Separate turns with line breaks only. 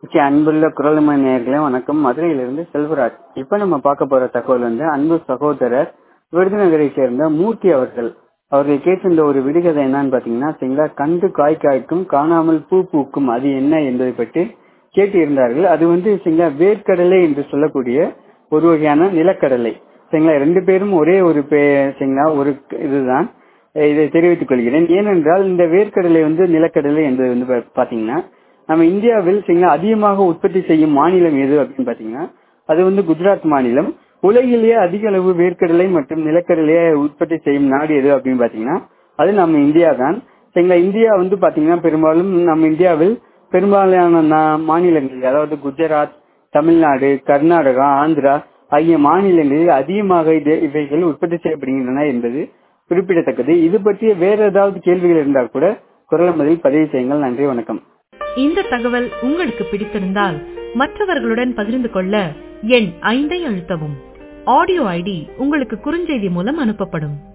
okay அன்புள்ள குரல்மணி நேயர்களே வணக்கம் மதுரையிலிருந்து செல்வராஜ் இப்ப நம்ம பார்க்க போற தகவல் வந்து அன்பு சகோதரர் விருதுநகரை சேர்ந்த மூர்த்தி அவர்கள் அவர்கள் கேட்டிருந்த ஒரு விடுகதை என்னன்னு பாத்தீங்கன்னா சரிங்களா கண்டு காய் காய்க்கும் காணாமல் பூ பூக்கும் அது என்ன என்பதை பற்றி கேட்டு இருந்தார்கள் அது வந்து சரிங்களா வேர்க்கடலை என்று சொல்லக்கூடிய ஒரு வகையான நிலக்கடலை சரிங்களா ரெண்டு பேரும் ஒரே ஒரு பே- சரிங்களா ஒரு இதுதான் இதை தெரிவித்துக் கொள்கிறேன் ஏனென்றால் இந்த வேர்க்கடலை வந்து நிலக்கடலை என்பது வந்து பா- பாத்தீங்கன்னா நம்ம இந்தியாவில் சரிங்களா அதிகமாக உற்பத்தி செய்யும் மாநிலம் எது அப்படின்னு பாத்தீங்கன்னா அது வந்து குஜராத் மாநிலம் உலகிலேயே அதிக அளவு வேர்க்கடலை மற்றும் நிலக்கடலையை உற்பத்தி செய்யும் நாடு எது அப்படின்னு பாத்தீங்கன்னா அது நம்ம இந்தியா தான் சரிங்களா இந்தியா வந்து பாத்தீங்கன்னா பெரும்பாலும் நம்ம இந்தியாவில் பெரும்பாலான நா- மாநிலங்கள் அதாவது குஜராத் தமிழ்நாடு கர்நாடகா ஆந்திரா ஆகிய மாநிலங்களில் அதிகமாக இது- இவைகள் உற்பத்தி செய்யப்படுகின்றன என்பது குறிப்பிடத்தக்கது இது பற்றிய வேற ஏதாவது கேள்விகள் இருந்தால் கூட குரல் பதில் பதிவு செய்யுங்கள் நன்றி வணக்கம்
இந்த தகவல் உங்களுக்கு பிடித்திருந்தால் மற்றவர்களுடன் பகிர்ந்து கொள்ள எண் ஐந்தை அழுத்தவும் ஆடியோ ஐடி உங்களுக்கு குறுஞ்செய்தி மூலம் அனுப்பப்படும்